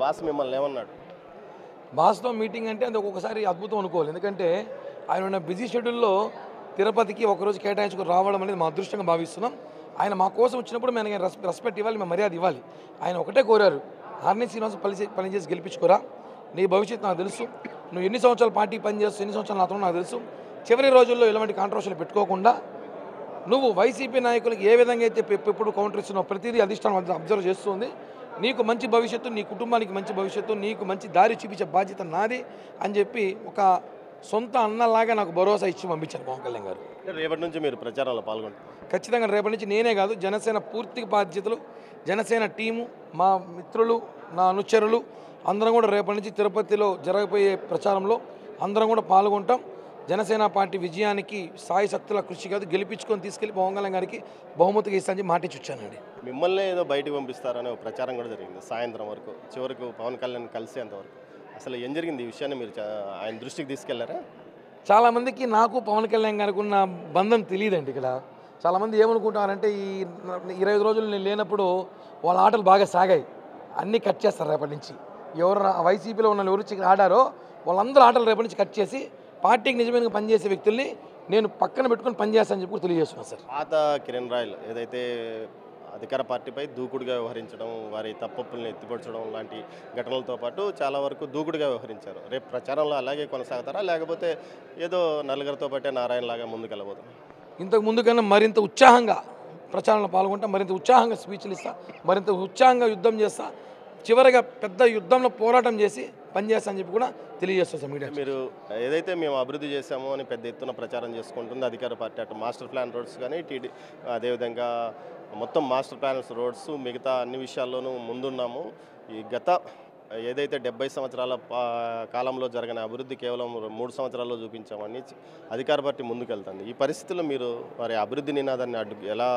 Boss మిమ్మల్ని ఏమన్నాడు బాస్తో meeting అంటే అది ఒక్కొక్కసారి అద్భుతం అనుకోవాలి ఎందుకంటే ఆయన ఉన్న బిజీ షెడ్యూల్లో తిరుపతికి ఒకరోజు కేటాయించుకుని రావడం అనేది మా అదృష్టంగా భావిస్తున్నాం ఆయన మా కోసం వచ్చినప్పుడు మేము ఆయన రెస్ రెస్పెక్ట్ ఇవ్వాలి మేము మర్యాద ఇవ్వాలి ఆయన ఒకటే కోరారు ఆర్నీ శ్రీనివాసం పని పనిచేసి గెలిపించుకోరా నీ భవిష్యత్తు నాకు తెలుసు నువ్వు ఎన్ని సంవత్సరాలు పార్టీ పనిచేస్తావు ఎన్ని సంవత్సరాలు నాతో నాకు తెలుసు చివరి రోజుల్లో ఇలాంటి కాంట్రవర్షన్లు పెట్టుకోకుండా నువ్వు వైసీపీ నాయకులకు ఏ విధంగా అయితే ఎప్పు- ఎప్పుడు కౌంటర్ ఇస్తున్నావు ప్రతిదీ అధిష్టానం అంతా అబ్జర్వ్ చేస్తుంది నీకు మంచి భవిష్యత్తు నీ కుటుంబానికి మంచి భవిష్యత్తు నీకు మంచి దారి చూపించే బాధ్యత నాది అని చెప్పి ఒక సొంత అన్నలాగా నాకు భరోసా ఇచ్చి పంపించారు పవన్ కళ్యాణ్ గారు అంటే రేపటి నుంచి మీరు ప్రచారంలో పాల్గొంటారు ఖచ్చితంగా రేపటి నుంచి నేనే కాదు జనసేన పూర్తి బాధ్యతలు జనసేన టీము మా మిత్రులు నా అనుచరులు అందరం కూడా రేపటి నుంచి తిరుపతిలో జరగబోయే ప్రచారంలో అందరం కూడా పాల్గొంటాం జనసేన పార్టీ విజయానికి సాయి శక్తుల కృషి కాదు గెలిపించుకొని తీసుకెళ్లి పవన్ కళ్యాణ్ గారికి బహుమతిగా ఇస్తానని చెప్పి మాటిచ్చి వచ్చానండి మిమ్మల్ని ఏదో బయటకు పంపిస్తారనే ఒక ప్రచారం కూడా జరిగింది సాయంత్రం వరకు చివరకు పవన్ కళ్యాణ్ కలిసేంత వరకు అసలు ఏం జరిగింది ఈ విషయాన్ని మీరు చా- ఆయన దృష్టికి తీసుకెళ్లారా చాలామందికి నాకు పవన్ కళ్యాణ్ గారికి ఉన్న బంధం తెలియదండి ఇక్కడ చాలామంది ఏమనుకుంటారంటే ఈ ఇరవై ఐదు రోజులు నేను లేనప్పుడు వాళ్ళ ఆటలు బాగా సాగాయి అన్నీ కట్ చేస్తారు రేపటి నుంచి ఎవరు రా- వైసీపీలో ఉన్న ఎవరు వచ్చి ఇక్కడ ఆడారో వాళ్ళందరూ ఆటలు రేపటి నుంచి కట్ చేసి పార్టీకి నిజమైన పనిచేసే వ్యక్తుల్ని నేను పక్కన పెట్టుకొని పనిచేస్తానని చెప్పి కూడా తెలియజేస్తున్నాను సార్ పాత కిరణ్ రాయల్ ఏదైతే అధికార పార్టీపై దూకుడుగా వ్యవహరించడం వారి తప్పప్పుల్ని ఎత్తిపరచడం లాంటి ఘటనలతో పాటు చాలా వరకు దూకుడుగా వ్యవహరించారు రేపు ప్రచారంలో అలాగే కొనసాగుతారా లేకపోతే ఏదో నలుగురితో పాటే నారాయణ లాగా ముందుకెళ్ళబోతాం ఇంతకు ముందు కన్నా మరింత ఉత్సాహంగా ప్రచారంలో పాల్గొంటా మరింత ఉత్సాహంగా స్పీచ్లు ఇస్తా మరింత ఉత్సాహంగా యుద్ధం చేస్తా చివరిగా పెద్ద యుద్ధంలో పోరాటం చేసి పనిచేస్తా అని చెప్పి కూడా తెలియజేస్తాను సార్ మీడియా మీరు ఏదైతే మేము అభివృద్ధి చేశామో అని పెద్ద ఎత్తున ప్రచారం చేసుకుంటుంది అధికార పార్టీ అటు మాస్టర్ ప్లాన్ రోడ్స్ కానీ టీడీ అదేవిధంగా మొత్తం మాస్టర్ ప్లాన్స్ రోడ్స్ మిగతా అన్ని విషయాల్లోనూ ముందున్నాము ఈ గత ఏదైతే డెబ్బై సంవత్సరాల పా- కాలంలో జరిగిన అభివృద్ధి కేవలం మూడు సంవత్సరాల్లో చూపించామని చ- అధికార పార్టీ ముందుకెళ్తుంది ఈ పరిస్థితుల్లో మీరు వారి అభివృద్ధి నినాదాన్ని అడ్డు ఎలా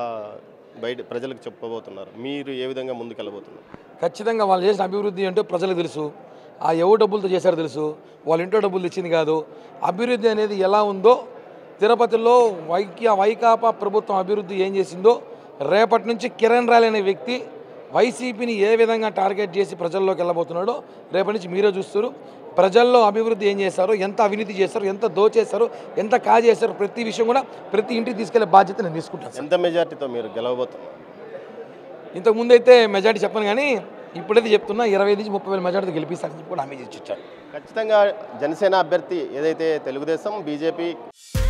బయట ప్రజలకు చెప్పబోతున్నారు మీరు ఏ విధంగా ముందుకెళ్ళబోతున్నారు ఖచ్చితంగా వాళ్ళు చేసిన అభివృద్ధి ఏంటో ప్రజలకు తెలుసు ఆ ఎవరు డబ్బులతో చేశారో తెలుసు వాళ్ళ ఇంట్లో డబ్బులు తెచ్చింది కాదు అభివృద్ధి అనేది ఎలా ఉందో తిరుపతిలో వైక్య వైకాపా ప్రభుత్వం అభివృద్ధి ఏం చేసిందో రేపటి నుంచి కిరణ్ రాయల్ అనే వ్యక్తి వైసీపీని ఏ విధంగా టార్గెట్ చేసి ప్రజల్లోకి వెళ్ళబోతున్నాడో రేపటి నుంచి మీరే చూస్తారు ప్రజల్లో అభివృద్ధి ఏం చేశారో ఎంత అవినీతి చేశారో ఎంత దోచేశారో ఎంత కాజేశారో ప్రతి విషయం కూడా ప్రతి ఇంటికి తీసుకెళ్లే బాధ్యత నేను తీసుకుంటాను సార్. ఎంత మెజార్టీతో మీరు గెలవబోతున్నారు ఇంతకు ముందు అయితే మెజార్టీ చెప్పను కానీ ఇప్పుడైతే చెప్తున్నా ఇరవై నుంచి ముప్పై వేల మెజార్టీ గెలిపిస్తారని చెప్పి కూడా హామీ ఇచ్చి ఇచ్చాడు ఖచ్చితంగా జనసేన అభ్యర్థి ఏదైతే తెలుగుదేశం బీజేపీ